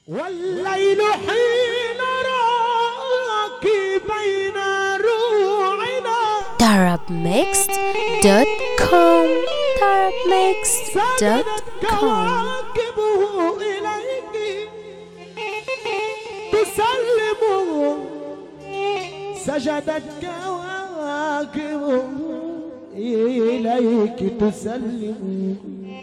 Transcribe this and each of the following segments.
والليل حين راكبين روعنا darabmixed.com سجدت darabmixed.com كواكبه إليك تسلم سجدت كواكبه إليك تسلم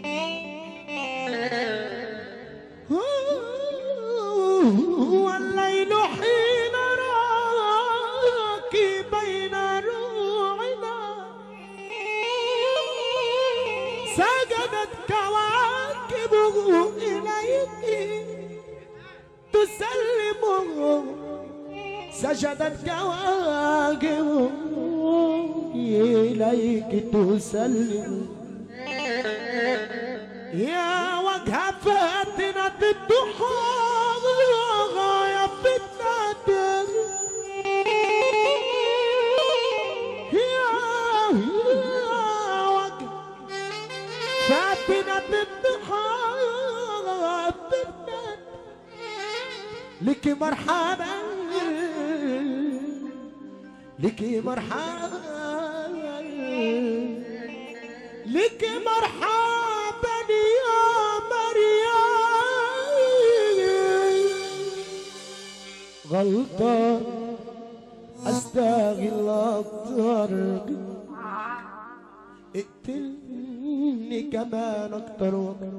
والليل حين راكبين روعنا سجدت كواكبه إليك تسلمه سجدت كواكبه إليك تسلم يا وجه فاتنة الضحى غاية فتنة يا يا وجه فاتنة الضحى فتنة لك مرحبا لك مرحبا لك مرحبا يا مريم غلطة استغل اكتر اقتلني كمان اكتر واكتر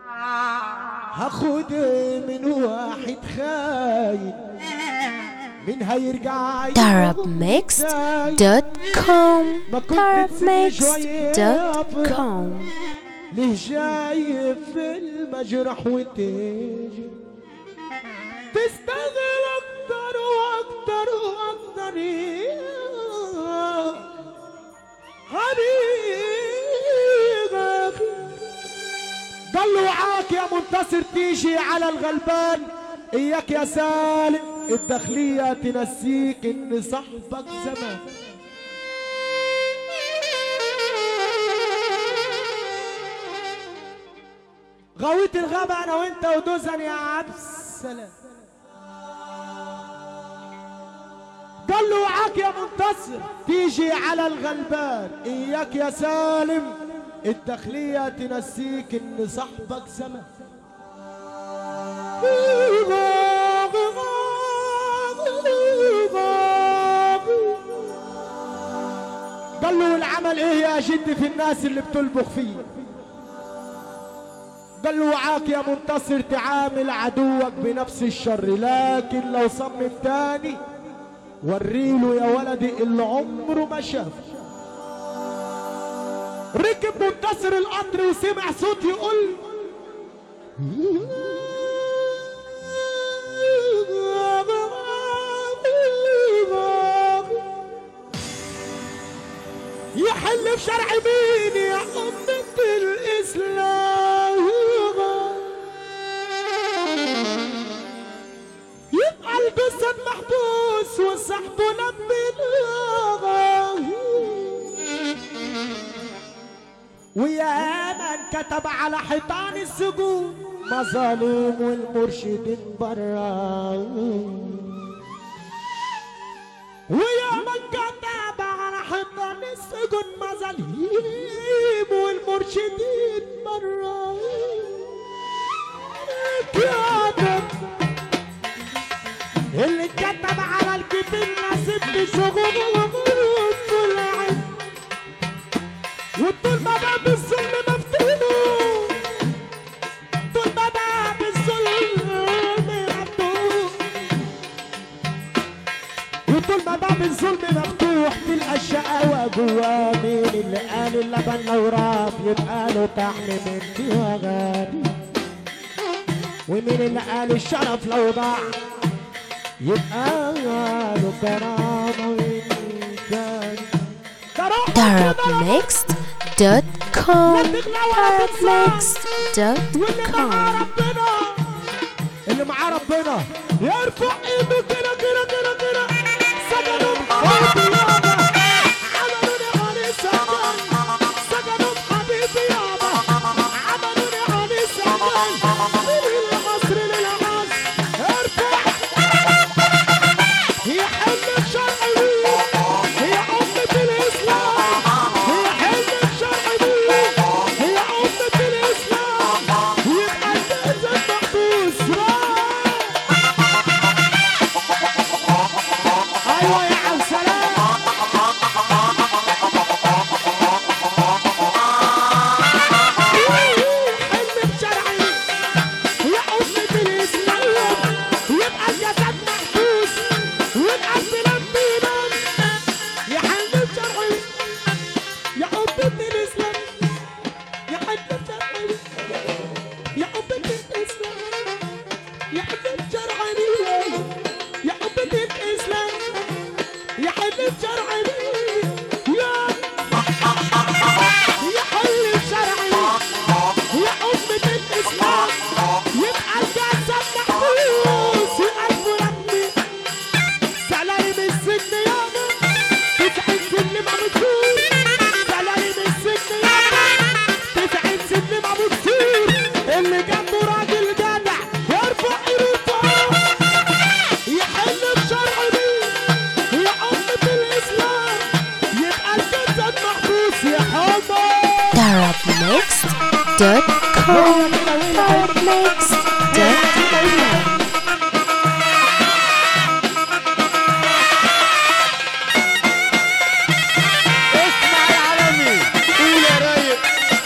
هاخد من واحد خاين من هيرجع darabmixed.com darabmixed.com ليه جاي في المجرح وتيجي تستغل اكتر واكتر واكتر حبيبك قال له وعاك يا منتصر تيجي على الغلبان اياك يا سالم الداخلية تنسيك ان صاحبك زمان غويت الغابة انا وانت ودوزن يا عبد السلام قال له وعاك يا منتصر تيجي على الغلبان اياك يا سالم الداخلية تنسيك ان صاحبك زمان قال له العمل ايه يا جدي في الناس اللي بتلبخ فيه قال له وعاك يا منتصر تعامل عدوك بنفس الشر لكن لو صمم تاني وريله يا ولدي اللي عمره ما شاف ركب منتصر القطر وسمع صوت يقول يحل في شرع مين يا أمة الإسلام يبقى الجسد محبوس وصحبه لبنا ويا من كتب على حيطان السجون مظالم والمرشدين برا ويا من كتب على حيطان السجون مظالم والمرشدين برا كاتب اللي كتب على الكتاب ناسب شغل وغير طلع وطول ما باب الظلم مفتوح طول ما باب الظلم مفتوح وطول ما باب الظلم مفتوح تلقى الشقاوة جوا مين اللي قال اللبن لو راف يبقى له طعم من دي وغادي ومين اللي قال الشرف لو ضاع يبقى له كرامة وإنسان darabmixed.com واللي معاه darabmixed.com ربنا اللي معاه ربنا يرفع ايده كده كده كده كده سجنوا بحبيبي يابا عملوا لي علي سجن سجنوا بحبيبي يابا عملوا لي علي سجن من المصري للعصر يا حلم شرعي يا حبة الإسلام يا حلم شرعي يا يا حلم شرعي يا أمة الإسلام يبقى الجسد محبوس ألف ربي سلالم السن يابا تسعين سن مبسوط سلالم السن يابا تسعين سن مبسوط اللي جنبه راجل جدع يرفع ايده يحل بشرع مين يا أمة الإسلام يبقى الجسد محبوس يا حمى Darabmixed.com Darabmixed.com اسمع يا عالمي قول يا رايق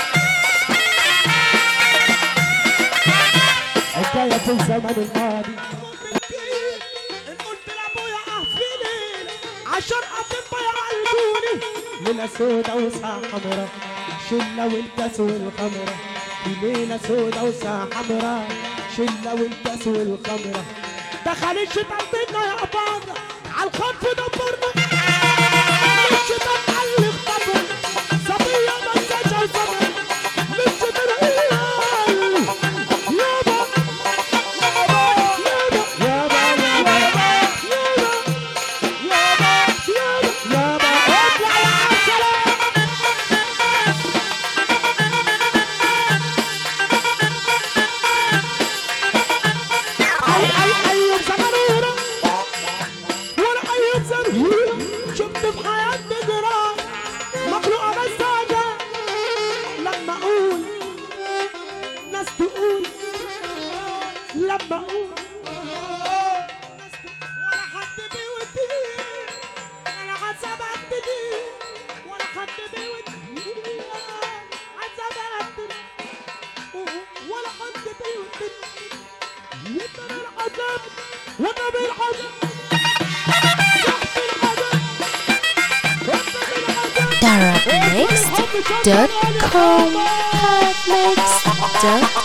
حكاية في الزمن الماضي ان قلت لابويا احفلي عشان اطبا يعالجوني ليلة سودا وساعة حمرا شلة والكاس والخمرة في ليلة سودا وساعة حمرا شلة والكاس والخمرة دخل الشيطان بينا يا بابا عالخطف دبرنا الشيطان قال لي اخطفوا صبية ما انساش الزمن للشيطان قال يابا شفت في حياتي جراح مخلوقة بس عجب لما اقول ناس تقول لما اقول ولا حد بيودي ولا حسب ابتدي ولا حد بيودي حسب ابتدي ولا حد بيودي يبقى العذاب وانا بالعذاب تحت العذاب وانا بالعذاب Darabmixed.com Darabmixed.com